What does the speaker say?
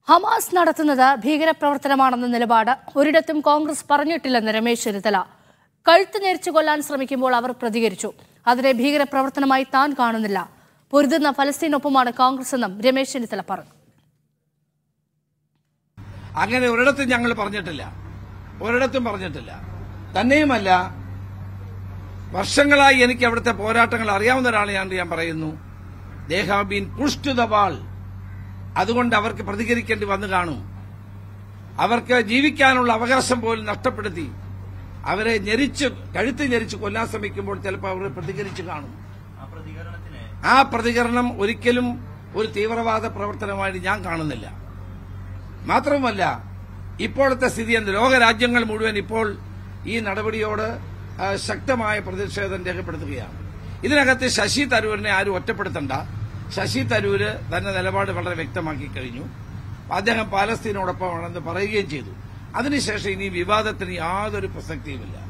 Hamas നടത്തുന്നത് ഭീകരപ്രവർത്തനമാണെന്ന നിലപാട് ഒരിടത്തും കോൺഗ്രസ് പറഞ്ഞിട്ടില്ലെന്ന് രമേശ് ചെന്നിത്തല കഴുത്ത് ഞെരിച്ചു കൊല്ലാൻ ശ്രമിക്കുമ്പോൾ അവർ പ്രതികരിച്ചു അതിനെ ഭീകരപ്രവർത്തനമായി താൻ കാണുന്നില്ല പൊരുതുന്ന ഫലസ്തീനൊപ്പമാണ് കോൺഗ്രസ് എന്നും രമേശ് ചെന്നിത്തല പറഞ്ഞു അങ്ങനെ ഒരിടത്തും ഞങ്ങൾ പറഞ്ഞിട്ടില്ല ഒരിടത്തും പറഞ്ഞിട്ടില്ല തന്നെയുമല്ല വർഷങ്ങളായി എനിക്ക് അവിടുത്തെ പോരാട്ടങ്ങൾ അറിയാവുന്ന ഒരാളെയാണ് ഞാൻ പറയുന്നു they have been push to the wall അതുകൊണ്ട് അവർക്ക് പ്രതികരിക്കേണ്ടി വന്നു കാണും അവർക്ക് ജീവിക്കാനുള്ള അവകാശം പോലും നഷ്ടപ്പെടുത്തി അവരെ ഞെരിച്ച് കഴുത്ത് ഞെരിച്ച് കൊല്ലാൻ ശ്രമിക്കുമ്പോൾ ചിലപ്പോൾ അവർ പ്രതികരിച്ചു കാണും ആ പ്രതികരണം ഒരിക്കലും ഒരു തീവ്രവാദ പ്രവർത്തനമായിട്ട് ഞാൻ കാണുന്നില്ല മാത്രവുമല്ല ഇപ്പോഴത്തെ സ്ഥിതി എന്ത് ലോകരാജ്യങ്ങൾ മുഴുവൻ ഇപ്പോൾ ഈ നടപടിയോട് ആ, ശക്തമായ പ്രതിഷേധം രേഖപ്പെടുത്തുകയാണ് ഇതിനകത്ത് ശശി തരൂരിനെ ആരും ഒറ്റപ്പെടുത്തണ്ട ശശി തരൂര് തന്റെ നിലപാട് വളരെ വ്യക്തമാക്കി കഴിഞ്ഞു അദ്ദേഹം പാലസ്തീനോടൊപ്പമാണെന്ന് പറയുകയും ചെയ്തു അതിനുശേഷം ഇനി വിവാദത്തിന് യാതൊരു പ്രസക്തിയുമില്ല